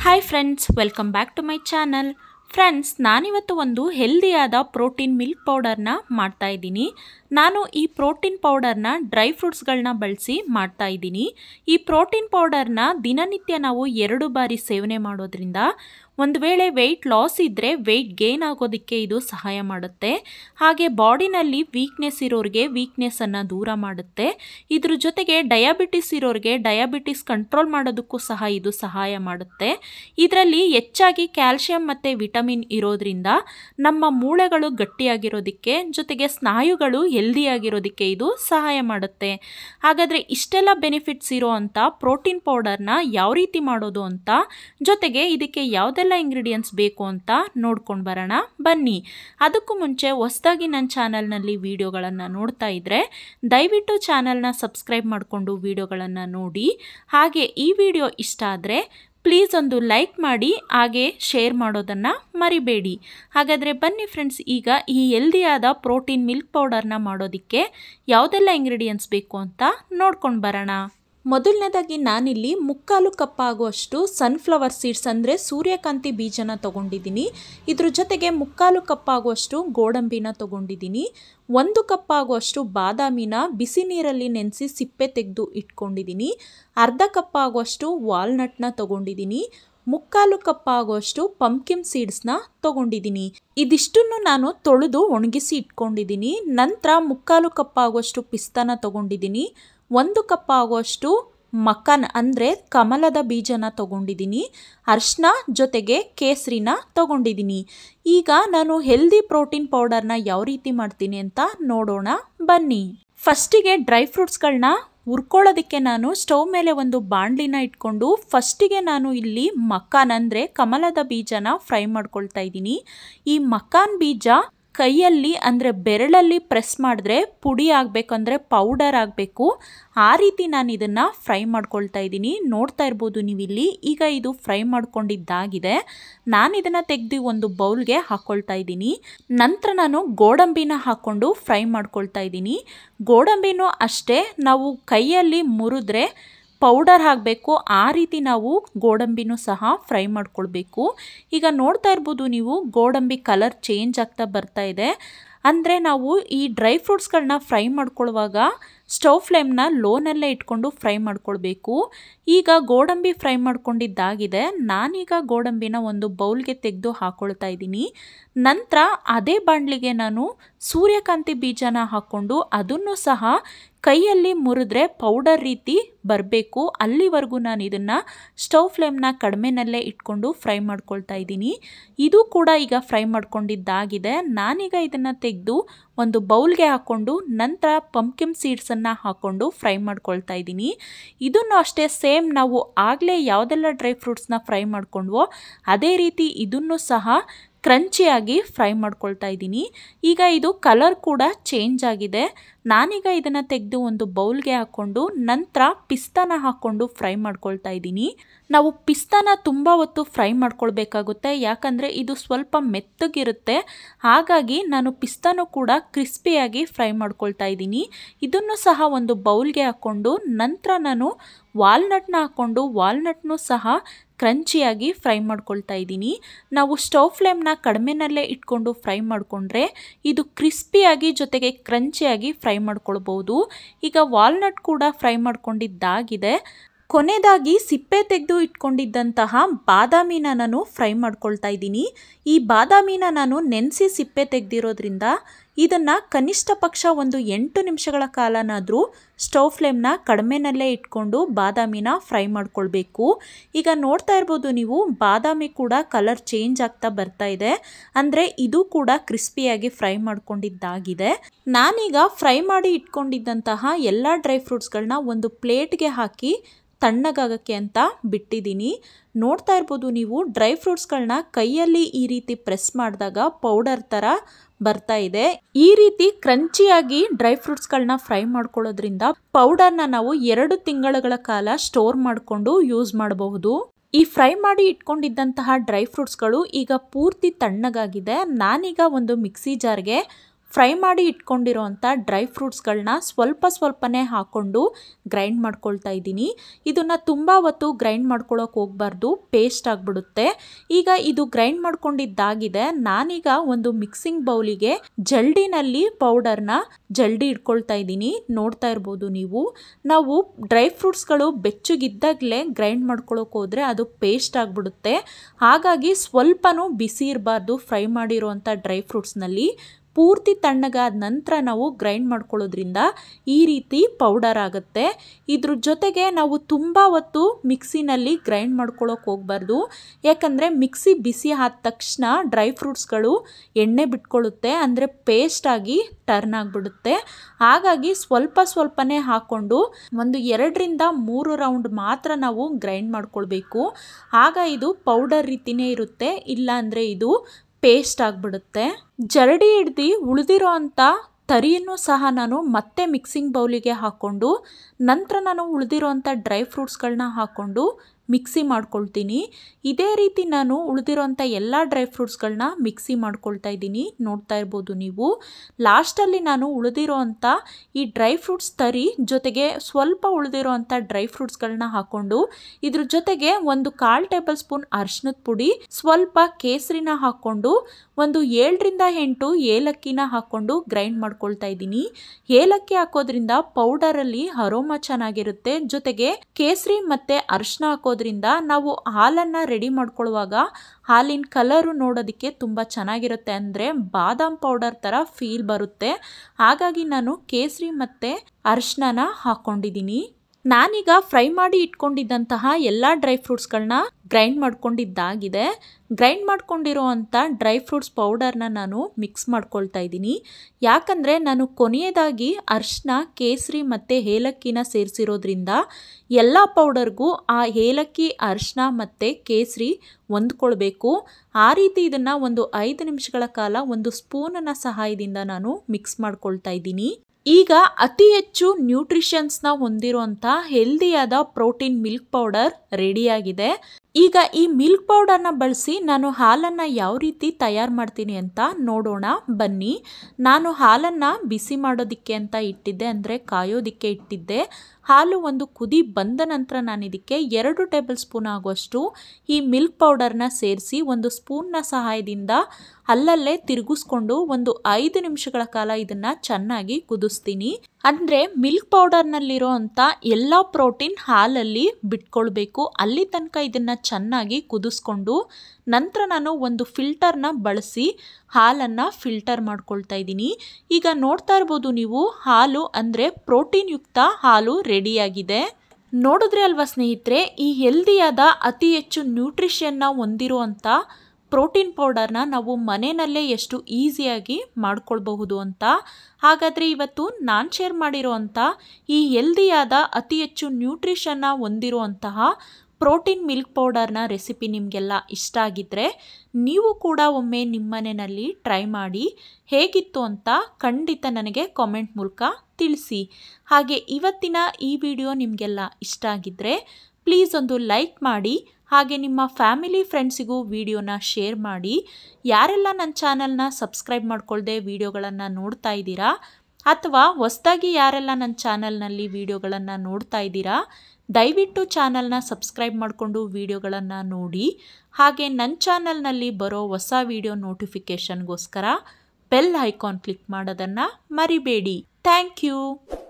hi friends welcome back to my channel friends ನಾನಿವತ್ತು ಒಂದು ಹೆಲ್ದಿಯಾದ protein milk ಪೌಡರ್ನ ಮಾಡ್ತಾ ಇದ್ದೀನಿ ನಾನು ಈ ಪ್ರೋಟೀನ್ ಪೌಡರ್ನ ಡ್ರೈ ಫ್ರೂಟ್ಸ್ಗಳನ್ನ ಬಳಸಿ ಮಾಡ್ತಾ ಇದ್ದೀನಿ ಈ ಪ್ರೋಟೀನ್ ಪೌಡರ್ನ ದಿನನಿತ್ಯ ನಾವು ಎರಡು ಬಾರಿ ಸೇವನೆ ಮಾಡೋದ್ರಿಂದ ಒಂದು ವೇಳೆ ವೆಯ್ಟ್ ಲಾಸ್ ಇದ್ದರೆ ವೆಯ್ಟ್ ಗೇನ್ ಆಗೋದಕ್ಕೆ ಇದು ಸಹಾಯ ಮಾಡುತ್ತೆ ಹಾಗೆ ಬಾಡಿನಲ್ಲಿ ವೀಕ್ನೆಸ್ ಇರೋರಿಗೆ ವೀಕ್ನೆಸ್ಸನ್ನು ದೂರ ಮಾಡುತ್ತೆ ಇದ್ರ ಜೊತೆಗೆ ಡಯಾಬಿಟಿಸ್ ಇರೋರಿಗೆ ಡಯಾಬಿಟಿಸ್ ಕಂಟ್ರೋಲ್ ಮಾಡೋದಕ್ಕೂ ಸಹ ಇದು ಸಹಾಯ ಮಾಡುತ್ತೆ ಇದರಲ್ಲಿ ಹೆಚ್ಚಾಗಿ ಕ್ಯಾಲ್ಶಿಯಂ ಮತ್ತು ವಿಟಮಿನ್ ಇರೋದ್ರಿಂದ ನಮ್ಮ ಮೂಳೆಗಳು ಗಟ್ಟಿಯಾಗಿರೋದಕ್ಕೆ ಜೊತೆಗೆ ಸ್ನಾಯುಗಳು ಹೆಲ್ದಿಯಾಗಿರೋದಕ್ಕೆ ಇದು ಸಹಾಯ ಮಾಡುತ್ತೆ ಹಾಗಾದರೆ ಇಷ್ಟೆಲ್ಲ ಬೆನಿಫಿಟ್ಸ್ ಇರೋ ಅಂಥ ಪ್ರೋಟೀನ್ ಪೌಡರ್ನ ಯಾವ ರೀತಿ ಮಾಡೋದು ಅಂತ ಜೊತೆಗೆ ಇದಕ್ಕೆ ಯಾವುದೆಲ್ಲ ಇಂಗ್ರೀಡಿಯೆಂಟ್ಸ್ ಬೇಕು ಅಂತ ನೋಡ್ಕೊಂಡು ಬರೋಣ ಬನ್ನಿ ಅದಕ್ಕೂ ಮುಂಚೆ ಹೊಸದಾಗಿ ನನ್ನ ಚಾನಲ್ನಲ್ಲಿ ವಿಡಿಯೋಗಳನ್ನು ನೋಡ್ತಾ ಇದ್ದರೆ ದಯವಿಟ್ಟು ಚಾನಲ್ನ ಸಬ್ಸ್ಕ್ರೈಬ್ ಮಾಡಿಕೊಂಡು ವಿಡಿಯೋಗಳನ್ನು ನೋಡಿ ಹಾಗೆ ಈ ವಿಡಿಯೋ ಇಷ್ಟ ಆದರೆ ಪ್ಲೀಸ್ ಒಂದು ಲೈಕ್ ಮಾಡಿ ಹಾಗೆ ಶೇರ್ ಮಾಡೋದನ್ನು ಮರಿಬೇಡಿ ಹಾಗಾದರೆ ಬನ್ನಿ ಫ್ರೆಂಡ್ಸ್ ಈಗ ಈ ಹೆಲ್ದಿಯಾದ ಪ್ರೋಟೀನ್ ಮಿಲ್ಕ್ ಪೌಡರ್ನ ಮಾಡೋದಕ್ಕೆ ಯಾವುದೆಲ್ಲ ಇಂಗ್ರೀಡಿಯೆಂಟ್ಸ್ ಬೇಕು ಅಂತ ನೋಡ್ಕೊಂಡು ಬರೋಣ ಮೊದಲನೇದಾಗಿ ನಾನಿಲ್ಲಿ ಮುಕ್ಕಾಲು ಕಪ್ ಆಗುವಷ್ಟು ಸನ್ಫ್ಲವರ್ ಸೀಡ್ಸ್ ಅಂದರೆ ಸೂರ್ಯಕಾಂತಿ ಬೀಜನ ತೊಗೊಂಡಿದ್ದೀನಿ ಇದ್ರ ಜೊತೆಗೆ ಮುಕ್ಕಾಲು ಕಪ್ ಆಗುವಷ್ಟು ಗೋಡಂಬಿನ ತೊಗೊಂಡಿದ್ದೀನಿ ಒಂದು ಕಪ್ ಆಗುವಷ್ಟು ಬಾದಾಮಿನ ಬಿಸಿ ನೀರಲ್ಲಿ ನೆನೆಸಿ ಸಿಪ್ಪೆ ತೆಗೆದು ಇಟ್ಕೊಂಡಿದ್ದೀನಿ ಅರ್ಧ ಕಪ್ ಆಗುವಷ್ಟು ವಾಲ್ನಟ್ನ ತೊಗೊಂಡಿದ್ದೀನಿ ಮುಕ್ಕಾಲು ಕಪ್ ಆಗುವಷ್ಟು ಪಂಪ್ಕಿನ್ ಸೀಡ್ಸ್ನ ತೊಗೊಂಡಿದ್ದೀನಿ ಇದಿಷ್ಟನ್ನು ನಾನು ತೊಳೆದು ಒಣಗಿಸಿ ಇಟ್ಕೊಂಡಿದ್ದೀನಿ ನಂತರ ಮುಕ್ಕಾಲು ಕಪ್ ಆಗುವಷ್ಟು ಪಿಸ್ತಾನ ತೊಗೊಂಡಿದ್ದೀನಿ ಒಂದು ಕಪ್ ಆಗುವಷ್ಟು ಮಕನ್ ಅಂದರೆ ಕಮಲದ ಬೀಜನ ತೊಗೊಂಡಿದ್ದೀನಿ ಅರ್ಶಿನ ಜೊತೆಗೆ ಕೇಸರಿನ ತೊಗೊಂಡಿದ್ದೀನಿ ಈಗ ನಾನು ಹೆಲ್ದಿ ಪ್ರೋಟೀನ್ ಪೌಡರ್ನ ಯಾವ ರೀತಿ ಮಾಡ್ತೀನಿ ಅಂತ ನೋಡೋಣ ಬನ್ನಿ ಫಸ್ಟಿಗೆ ಡ್ರೈ ಫ್ರೂಟ್ಸ್ಗಳನ್ನ ಹುರ್ಕೊಳ್ಳೋದಕ್ಕೆ ನಾನು ಸ್ಟವ್ ಮೇಲೆ ಒಂದು ಬಾಣಲಿನ ಇಟ್ಕೊಂಡು ಫಸ್ಟಿಗೆ ನಾನು ಇಲ್ಲಿ ಮಕಾನ್ ಅಂದರೆ ಕಮಲದ ಬೀಜನ ಫ್ರೈ ಮಾಡ್ಕೊಳ್ತಾ ಇದ್ದೀನಿ ಈ ಮಕಾನ್ ಬೀಜ ಕೈಯಲ್ಲಿ ಅಂದರೆ ಬೆರಳಲ್ಲಿ ಪ್ರೆಸ್ ಮಾಡಿದ್ರೆ ಪುಡಿ ಆಗಬೇಕಂದ್ರೆ ಪೌಡರ್ ಆಗಬೇಕು ಆ ರೀತಿ ನಾನು ಇದನ್ನು ಫ್ರೈ ಮಾಡ್ಕೊಳ್ತಾ ಇದ್ದೀನಿ ನೋಡ್ತಾ ಇರ್ಬೋದು ನೀವಿಲ್ಲಿ ಈಗ ಇದು ಫ್ರೈ ಮಾಡ್ಕೊಂಡಿದ್ದಾಗಿದೆ ನಾನು ಇದನ್ನು ತೆಗೆದು ಒಂದು ಬೌಲ್ಗೆ ಹಾಕ್ಕೊಳ್ತಾ ಇದ್ದೀನಿ ನಂತರ ನಾನು ಗೋಡಂಬಿನ ಹಾಕ್ಕೊಂಡು ಫ್ರೈ ಮಾಡ್ಕೊಳ್ತಾ ಇದ್ದೀನಿ ಗೋಡಂಬಿನೂ ಅಷ್ಟೇ ನಾವು ಕೈಯಲ್ಲಿ ಮುರಿದ್ರೆ ಪೌಡರ್ ಹಾಕಬೇಕು ಆ ರೀತಿ ನಾವು ಗೋಡಂಬಿನೂ ಸಹ ಫ್ರೈ ಮಾಡ್ಕೊಳ್ಬೇಕು ಈಗ ನೋಡ್ತಾ ಇರ್ಬೋದು ನೀವು ಗೋಡಂಬಿ ಕಲರ್ ಚೇಂಜ್ ಆಗ್ತಾ ಬರ್ತಾ ಇದೆ ಅಂದರೆ ನಾವು ಈ ಡ್ರೈ ಫ್ರೂಟ್ಸ್ಗಳನ್ನ ಫ್ರೈ ಮಾಡ್ಕೊಳ್ಳುವಾಗ ಸ್ಟವ್ ಫ್ಲೇಮ್ನ ಲೋನಲ್ಲೇ ಇಟ್ಕೊಂಡು ಫ್ರೈ ಮಾಡ್ಕೊಳ್ಬೇಕು ಈಗ ಗೋಡಂಬಿ ಫ್ರೈ ಮಾಡ್ಕೊಂಡಿದ್ದಾಗಿದೆ ನಾನೀಗ ಗೋಡಂಬಿನ ಒಂದು ಬೌಲ್ಗೆ ತೆಗೆದು ಹಾಕ್ಕೊಳ್ತಾ ಇದ್ದೀನಿ ನಂತರ ಅದೇ ಬಾಣಲಿಗೆ ನಾನು ಸೂರ್ಯಕಾಂತಿ ಬೀಜನ ಹಾಕ್ಕೊಂಡು ಅದನ್ನು ಸಹ ಕೈಯಲ್ಲಿ ಮುರಿದ್ರೆ ಪೌಡರ್ ರೀತಿ ಬರಬೇಕು ಅಲ್ಲಿವರೆಗೂ ನಾನು ಇದನ್ನು ಸ್ಟವ್ ಫ್ಲೇಮ್ನ ಕಡಿಮೆನಲ್ಲೇ ಇಟ್ಕೊಂಡು ಫ್ರೈ ಮಾಡ್ಕೊಳ್ತಾ ಇದ್ದೀನಿ ಇದು ಕೂಡ ಈಗ ಫ್ರೈ ಮಾಡ್ಕೊಂಡಿದ್ದಾಗಿದೆ ನಾನೀಗ ಇದನ್ನು ತೆಗೆದು ಒಂದು ಬೌಲ್ಗೆ ಹಾಕ್ಕೊಂಡು ನಂತರ ಪಂಪ್ಕಿನ್ ಸೀಡ್ಸನ್ನು ಹಾಕ್ಕೊಂಡು ಫ್ರೈ ಮಾಡ್ಕೊಳ್ತಾ ಇದ್ದೀನಿ ಇದನ್ನು ಅಷ್ಟೇ ಸೇಮ್ ನಾವು ಆಗಲೇ ಯಾವುದೆಲ್ಲ ಡ್ರೈ ಫ್ರೂಟ್ಸ್ನ ಫ್ರೈ ಮಾಡ್ಕೊಂಡ್ವೋ ಅದೇ ರೀತಿ ಇದನ್ನು ಸಹ ಕ್ರಂಚಿಯಾಗಿ ಫ್ರೈ ಮಾಡ್ಕೊಳ್ತಾ ಇದ್ದೀನಿ ಈಗ ಇದು ಕಲರ್ ಕೂಡ ಚೇಂಜ್ ಆಗಿದೆ ನಾನೀಗ ಇದನ್ನು ತೆಗೆದು ಒಂದು ಬೌಲ್ಗೆ ಹಾಕ್ಕೊಂಡು ನಂತರ ಪಿಸ್ತಾನ ಹಾಕ್ಕೊಂಡು ಫ್ರೈ ಮಾಡ್ಕೊಳ್ತಾ ಇದ್ದೀನಿ ನಾವು ಪಿಸ್ತಾನ ತುಂಬ ಹೊತ್ತು ಫ್ರೈ ಮಾಡ್ಕೊಳ್ಬೇಕಾಗುತ್ತೆ ಯಾಕಂದರೆ ಇದು ಸ್ವಲ್ಪ ಮೆತ್ತಗಿರುತ್ತೆ ಹಾಗಾಗಿ ನಾನು ಪಿಸ್ತಾನು ಕೂಡ ಕ್ರಿಸ್ಪಿಯಾಗಿ ಫ್ರೈ ಮಾಡ್ಕೊಳ್ತಾ ಇದ್ದೀನಿ ಇದನ್ನು ಸಹ ಒಂದು ಬೌಲ್ಗೆ ಹಾಕ್ಕೊಂಡು ನಂತರ ನಾನು ವಾಲ್ನಟ್ನ ಹಾಕ್ಕೊಂಡು ವಾಲ್ನಟ್ನು ಸಹ ಕ್ರಂಚಿಯಾಗಿ ಫ್ರೈ ಮಾಡ್ಕೊಳ್ತಾ ಇದ್ದೀನಿ ನಾವು ಸ್ಟವ್ ಫ್ಲೇಮ್ನ ಕಡಿಮೆನಲ್ಲೇ ಇಟ್ಕೊಂಡು ಫ್ರೈ ಮಾಡಿಕೊಂಡ್ರೆ ಇದು ಕ್ರಿಸ್ಪಿಯಾಗಿ ಜೊತೆಗೆ ಕ್ರಂಚಿಯಾಗಿ ಫ್ರೈ ಮಾಡ್ಕೊಳ್ಬೋದು ಈಗ ವಾಲ್ನಟ್ ಕೂಡ ಫ್ರೈ ಮಾಡ್ಕೊಂಡಿದ್ದಾಗಿದೆ ಕೊನೆಯದಾಗಿ ಸಿಪ್ಪೆ ತೆಗೆದು ಇಟ್ಕೊಂಡಿದ್ದಂತಹ ಬಾದಾಮಿನ ನಾನು ಫ್ರೈ ಮಾಡ್ಕೊಳ್ತಾ ಇದ್ದೀನಿ ಈ ಬಾದಾಮಿನ ನಾನು ನೆನೆಸಿ ಸಿಪ್ಪೆ ತೆಗೆದಿರೋದ್ರಿಂದ ಇದನ್ನು ಕನಿಷ್ಠ ಪಕ್ಷ ಒಂದು ಎಂಟು ನಿಮಿಷಗಳ ಕಾಲನಾದರೂ ಸ್ಟವ್ ಫ್ಲೇಮ್ನ ಕಡಿಮೆನಲ್ಲೇ ಇಟ್ಕೊಂಡು ಬಾದಾಮಿನ ಫ್ರೈ ಮಾಡ್ಕೊಳ್ಬೇಕು ಈಗ ನೋಡ್ತಾ ಇರ್ಬೋದು ನೀವು ಬಾದಾಮಿ ಕೂಡ ಕಲರ್ ಚೇಂಜ್ ಆಗ್ತಾ ಬರ್ತಾ ಇದೆ ಅಂದರೆ ಇದು ಕೂಡ ಕ್ರಿಸ್ಪಿಯಾಗಿ ಫ್ರೈ ಮಾಡ್ಕೊಂಡಿದ್ದಾಗಿದೆ ನಾನೀಗ ಫ್ರೈ ಮಾಡಿ ಇಟ್ಕೊಂಡಿದ್ದಂತಹ ಎಲ್ಲ ಡ್ರೈ ಫ್ರೂಟ್ಸ್ಗಳನ್ನ ಒಂದು ಪ್ಲೇಟ್ಗೆ ಹಾಕಿ ತಣ್ಣಗಾಗಕ್ಕೆ ಅಂತ ಬಿಟ್ಟಿದ್ದೀನಿ ನೋಡ್ತಾ ಇರ್ಬೋದು ನೀವು ಡ್ರೈ ಫ್ರೂಟ್ಸ್ಗಳನ್ನ ಕೈಯಲ್ಲಿ ಈ ರೀತಿ ಪ್ರೆಸ್ ಮಾಡಿದಾಗ ಪೌಡರ್ ಥರ ಬರ್ತಾ ಇದೆ ಈ ರೀತಿ ಕ್ರಂಚಿಯಾಗಿ ಡ್ರೈ ಫ್ರೂಟ್ಸ್ಗಳನ್ನ ಫ್ರೈ ಮಾಡ್ಕೊಳ್ಳೋದ್ರಿಂದ ಪೌಡರ್ನ ನಾವು ಎರಡು ತಿಂಗಳುಗಳ ಕಾಲ ಸ್ಟೋರ್ ಮಾಡಿಕೊಂಡು ಯೂಸ್ ಮಾಡಬಹುದು ಈ ಫ್ರೈ ಮಾಡಿ ಇಟ್ಕೊಂಡಿದ್ದಂತಹ ಡ್ರೈ ಫ್ರೂಟ್ಸ್ಗಳು ಈಗ ಪೂರ್ತಿ ತಣ್ಣಗಾಗಿದೆ ನಾನೀಗ ಒಂದು ಮಿಕ್ಸಿ ಜಾರ್ಗೆ ಫ್ರೈ ಮಾಡಿ ಇಟ್ಕೊಂಡಿರೋವಂಥ ಡ್ರೈ ಫ್ರೂಟ್ಸ್ಗಳನ್ನ ಸ್ವಲ್ಪ ಸ್ವಲ್ಪನೇ ಹಾಕ್ಕೊಂಡು ಗ್ರೈಂಡ್ ಮಾಡ್ಕೊಳ್ತಾ ಇದ್ದೀನಿ ಇದನ್ನು ತುಂಬ ಹೊತ್ತು ಗ್ರೈಂಡ್ ಮಾಡ್ಕೊಳ್ಳೋಕೆ ಹೋಗಬಾರ್ದು ಪೇಸ್ಟ್ ಆಗಿಬಿಡುತ್ತೆ ಈಗ ಇದು ಗ್ರೈಂಡ್ ಮಾಡ್ಕೊಂಡಿದ್ದಾಗಿದೆ ನಾನೀಗ ಒಂದು ಮಿಕ್ಸಿಂಗ್ ಬೌಲಿಗೆ ಜಲ್ಡಿನಲ್ಲಿ ಪೌಡರ್ನ ಜಲ್ಡಿ ಇಟ್ಕೊಳ್ತಾ ಇದ್ದೀನಿ ನೋಡ್ತಾ ಇರ್ಬೋದು ನೀವು ನಾವು ಡ್ರೈ ಫ್ರೂಟ್ಸ್ಗಳು ಬೆಚ್ಚಗಿದ್ದಾಗಲೇ ಗ್ರೈಂಡ್ ಮಾಡ್ಕೊಳ್ಳೋಕೆ ಹೋದರೆ ಅದು ಪೇಸ್ಟ್ ಆಗಿಬಿಡುತ್ತೆ ಹಾಗಾಗಿ ಸ್ವಲ್ಪನೂ ಬಿಸಿ ಇರಬಾರ್ದು ಫ್ರೈ ಮಾಡಿರುವಂಥ ಡ್ರೈ ಫ್ರೂಟ್ಸ್ನಲ್ಲಿ ಪೂರ್ತಿ ತಣ್ಣಗಾದ ನಂತರ ನಾವು ಗ್ರೈಂಡ್ ಮಾಡ್ಕೊಳ್ಳೋದ್ರಿಂದ ಈ ರೀತಿ ಪೌಡರ್ ಆಗುತ್ತೆ ಇದ್ರ ಜೊತೆಗೆ ನಾವು ತುಂಬ ಹೊತ್ತು ಮಿಕ್ಸಿನಲ್ಲಿ ಗ್ರೈಂಡ್ ಮಾಡ್ಕೊಳ್ಳೋಕೆ ಹೋಗಬಾರ್ದು ಯಾಕಂದರೆ ಮಿಕ್ಸಿ ಬಿಸಿ ಆದ ತಕ್ಷಣ ಡ್ರೈ ಫ್ರೂಟ್ಸ್ಗಳು ಎಣ್ಣೆ ಬಿಟ್ಕೊಳ್ಳುತ್ತೆ ಅಂದರೆ ಪೇಸ್ಟಾಗಿ ಟರ್ನ್ ಆಗಿಬಿಡುತ್ತೆ ಹಾಗಾಗಿ ಸ್ವಲ್ಪ ಸ್ವಲ್ಪನೇ ಹಾಕ್ಕೊಂಡು ಒಂದು ಎರಡರಿಂದ ಮೂರು ರೌಂಡ್ ಮಾತ್ರ ನಾವು ಗ್ರೈಂಡ್ ಮಾಡ್ಕೊಳ್ಬೇಕು ಆಗ ಇದು ಪೌಡರ್ ರೀತಿಯೇ ಇರುತ್ತೆ ಇಲ್ಲ ಅಂದರೆ ಇದು ಪೇಸ್ಟ್ ಆಗಿಬಿಡುತ್ತೆ ಜರಡಿ ಹಿಡ್ದು ಉಳಿದಿರೋ ಅಂಥ ತರಿಯನ್ನು ಸಹ ನಾನು ಮತ್ತೆ ಮಿಕ್ಸಿಂಗ್ ಬೌಲಿಗೆ ಹಾಕ್ಕೊಂಡು ನಂತರ ನಾನು ಉಳಿದಿರೋಂಥ ಡ್ರೈ ಫ್ರೂಟ್ಸ್ಗಳನ್ನ ಹಾಕ್ಕೊಂಡು ಮಿಕ್ಸಿ ಮಾಡ್ಕೊಳ್ತೀನಿ ಇದೇ ರೀತಿ ನಾನು ಉಳಿದಿರೋಂಥ ಎಲ್ಲ ಡ್ರೈ ಫ್ರೂಟ್ಸ್ಗಳನ್ನ ಮಿಕ್ಸಿ ಮಾಡ್ಕೊಳ್ತಾ ಇದ್ದೀನಿ ನೋಡ್ತಾ ಇರ್ಬೋದು ನೀವು ಲಾಸ್ಟಲ್ಲಿ ನಾನು ಉಳಿದಿರೋಂಥ ಈ ಡ್ರೈ ಫ್ರೂಟ್ಸ್ ತರಿ ಜೊತೆಗೆ ಸ್ವಲ್ಪ ಉಳಿದಿರೋಂಥ ಡ್ರೈ ಫ್ರೂಟ್ಸ್ಗಳನ್ನ ಹಾಕ್ಕೊಂಡು ಇದ್ರ ಜೊತೆಗೆ ಒಂದು ಕಾಲು ಟೇಬಲ್ ಸ್ಪೂನ್ ಅರ್ಶಿನದ ಪುಡಿ ಸ್ವಲ್ಪ ಕೇಸರಿನ ಹಾಕ್ಕೊಂಡು ಒಂದು ಏಳರಿಂದ ಎಂಟು ಏಲಕ್ಕಿನ ಹಾಕ್ಕೊಂಡು ಗ್ರೈಂಡ್ ಮಾಡ್ಕೊಳ್ತಾ ಇದ್ದೀನಿ ಏಲಕ್ಕಿ ಹಾಕೋದ್ರಿಂದ ಪೌಡರಲ್ಲಿ ಅರೋಮ ಚೆನ್ನಾಗಿರುತ್ತೆ ಜೊತೆಗೆ ಕೇಸರಿ ಮತ್ತು ಅರಿಶಿನ ಹಾಕೋದ್ರಿಂದ ನಾವು ಹಾಲನ್ನು ರೆಡಿ ಮಾಡ್ಕೊಳ್ಳುವಾಗ ಹಾಲಿನ ಕಲರು ನೋಡೋದಕ್ಕೆ ತುಂಬ ಚೆನ್ನಾಗಿರುತ್ತೆ ಅಂದರೆ ಬಾದಾಮ್ ಪೌಡರ್ ಥರ ಫೀಲ್ ಬರುತ್ತೆ ಹಾಗಾಗಿ ನಾನು ಕೇಸರಿ ಮತ್ತು ಅರಿಶಿನ ಹಾಕ್ಕೊಂಡಿದ್ದೀನಿ ನಾನೀಗ ಫ್ರೈ ಮಾಡಿ ಇಟ್ಕೊಂಡಿದ್ದಂತಹ ಎಲ್ಲ ಡ್ರೈ ಫ್ರೂಟ್ಸ್ಗಳನ್ನ ಗ್ರೈಂಡ್ ಮಾಡ್ಕೊಂಡಿದ್ದಾಗಿದೆ ಗ್ರೈಂಡ್ ಮಾಡ್ಕೊಂಡಿರೋವಂಥ ಡ್ರೈ ಫ್ರೂಟ್ಸ್ ಪೌಡರ್ನ ನಾನು ಮಿಕ್ಸ್ ಮಾಡ್ಕೊಳ್ತಾ ಇದ್ದೀನಿ ಯಾಕಂದರೆ ನಾನು ಕೊನೆಯದಾಗಿ ಅರ್ಶಿನ ಕೇಸರಿ ಮತ್ತು ಏಲಕ್ಕಿನ ಸೇರಿಸಿರೋದ್ರಿಂದ ಎಲ್ಲ ಪೌಡರ್ಗೂ ಆ ಏಲಕ್ಕಿ ಅರ್ಶಿನ ಮತ್ತು ಕೇಸರಿ ಹೊಂದ್ಕೊಳ್ಬೇಕು ಆ ರೀತಿ ಇದನ್ನು ಒಂದು ಐದು ನಿಮಿಷಗಳ ಕಾಲ ಒಂದು ಸ್ಪೂನನ ಸಹಾಯದಿಂದ ನಾನು ಮಿಕ್ಸ್ ಮಾಡ್ಕೊಳ್ತಾ ಇದ್ದೀನಿ ಈಗ ಅತಿ ಹೆಚ್ಚು ನ್ಯೂಟ್ರಿಷನ್ಸ್ನ ಹೊಂದಿರುವಂಥ ಹೆಲ್ದಿಯಾದ ಪ್ರೋಟೀನ್ ಮಿಲ್ಕ್ ಪೌಡರ್ ರೆಡಿಯಾಗಿದೆ ಈಗ ಈ ಮಿಲ್ಕ್ ಪೌಡರ್ನ ಬಳಸಿ ನಾನು ಹಾಲನ್ನು ಯಾವ ರೀತಿ ತಯಾರು ಮಾಡ್ತೀನಿ ಅಂತ ನೋಡೋಣ ಬನ್ನಿ ನಾನು ಹಾಲನ್ನು ಬಿಸಿ ಮಾಡೋದಕ್ಕೆ ಅಂತ ಇಟ್ಟಿದ್ದೆ ಅಂದರೆ ಕಾಯೋದಕ್ಕೆ ಇಟ್ಟಿದ್ದೆ ಹಾಲು ಒಂದು ಕುದಿ ಬಂದ ನಂತರ ನಾನು ಇದಕ್ಕೆ ಎರಡು ಟೇಬಲ್ ಸ್ಪೂನ್ ಆಗುವಷ್ಟು ಈ ಮಿಲ್ಕ್ ಪೌಡರ್ನ ಸೇರಿಸಿ ಒಂದು ಸ್ಪೂನ್ನ ಸಹಾಯದಿಂದ ಅಲ್ಲಲ್ಲೇ ತಿರುಗಿಸ್ಕೊಂಡು ಒಂದು ಐದು ನಿಮಿಷಗಳ ಕಾಲ ಇದನ್ನು ಚೆನ್ನಾಗಿ ಕುದಿಸ್ತೀನಿ ಅಂದರೆ ಮಿಲ್ಕ್ ಪೌಡರ್ನಲ್ಲಿರೋ ಅಂಥ ಎಲ್ಲ ಪ್ರೋಟೀನ್ ಹಾಲಲ್ಲಿ ಬಿಟ್ಕೊಳ್ಬೇಕು ಅಲ್ಲಿ ತನಕ ಇದನ್ನು ಚೆನ್ನಾಗಿ ಕುದಿಸ್ಕೊಂಡು ನಂತರ ನಾನು ಒಂದು ಫಿಲ್ಟರ್ನ ಬಳಸಿ ಹಾಲನ್ನು ಫಿಲ್ಟರ್ ಮಾಡ್ಕೊಳ್ತಾ ಇದ್ದೀನಿ ಈಗ ನೋಡ್ತಾ ಇರ್ಬೋದು ನೀವು ಹಾಲು ಅಂದರೆ ಪ್ರೋಟೀನ್ ಯುಕ್ತ ಹಾಲು ರೆಡಿಯಾಗಿದೆ ನೋಡಿದ್ರೆ ಅಲ್ವಾ ಸ್ನೇಹಿತರೆ ಈ ಹೆಲ್ದಿಯಾದ ಅತಿ ಹೆಚ್ಚು ನ್ಯೂಟ್ರಿಷನ್ನ ಹೊಂದಿರುವಂಥ ಪ್ರೋಟೀನ್ ಪೌಡರ್ನ ನಾವು ಮನೆಯಲ್ಲೇ ಎಷ್ಟು ಈಸಿಯಾಗಿ ಮಾಡ್ಕೊಳ್ಬಹುದು ಅಂತ ಹಾಗಾದರೆ ಇವತ್ತು ನಾನು ಶೇರ್ ಮಾಡಿರೋವಂಥ ಈ ಹೆಲ್ದಿಯಾದ ಅತಿ ಹೆಚ್ಚು ನ್ಯೂಟ್ರಿಷನ್ನ ಹೊಂದಿರುವಂತಹ ಪ್ರೋಟೀನ್ ಮಿಲ್ಕ್ ಪೌಡರ್ನ ರೆಸಿಪಿ ನಿಮಗೆಲ್ಲ ಇಷ್ಟ ಆಗಿದ್ದರೆ ನೀವು ಕೂಡ ಒಮ್ಮೆ ನಿಮ್ಮ ಮನೆಯಲ್ಲಿ ಟ್ರೈ ಮಾಡಿ ಹೇಗಿತ್ತು ಅಂತ ಖಂಡಿತ ನನಗೆ ಕಾಮೆಂಟ್ ಮೂಲಕ ತಿಳಿಸಿ ಹಾಗೆ ಇವತ್ತಿನ ಈ ವಿಡಿಯೋ ನಿಮಗೆಲ್ಲ ಇಷ್ಟ ಆಗಿದ್ದರೆ ಪ್ಲೀಸ್ ಒಂದು ಲೈಕ್ ಮಾಡಿ ಹಾಗೆ ನಿಮ್ಮ ಫ್ಯಾಮಿಲಿ ಫ್ರೆಂಡ್ಸಿಗೂ ವಿಡಿಯೋನ ಶೇರ್ ಮಾಡಿ ಯಾರೆಲ್ಲ ನನ್ನ ಚಾನಲ್ನ ಸಬ್ಸ್ಕ್ರೈಬ್ ಮಾಡ್ಕೊಳ್ದೆ ವಿಡಿಯೋಗಳನ್ನು ನೋಡ್ತಾ ಇದ್ದೀರಾ ಅಥವಾ ಹೊಸ್ದಾಗಿ ಯಾರೆಲ್ಲ ನನ್ನ ಚಾನಲ್ನಲ್ಲಿ ವಿಡಿಯೋಗಳನ್ನು ನೋಡ್ತಾ ಇದ್ದೀರಾ ದಯವಿಟ್ಟು ಚಾನಲ್ನ ಸಬ್ಸ್ಕ್ರೈಬ್ ಮಾಡಿಕೊಂಡು ವಿಡಿಯೋಗಳನ್ನು ನೋಡಿ ಹಾಗೆ ನನ್ನ ಚಾನಲ್ನಲ್ಲಿ ಬರೋ ಹೊಸ ವಿಡಿಯೋ ನೋಟಿಫಿಕೇಷನ್ಗೋಸ್ಕರ ಬೆಲ್ ಐಕಾನ್ ಕ್ಲಿಕ್ ಮಾಡೋದನ್ನು ಮರಿಬೇಡಿ ಥ್ಯಾಂಕ್ ಯು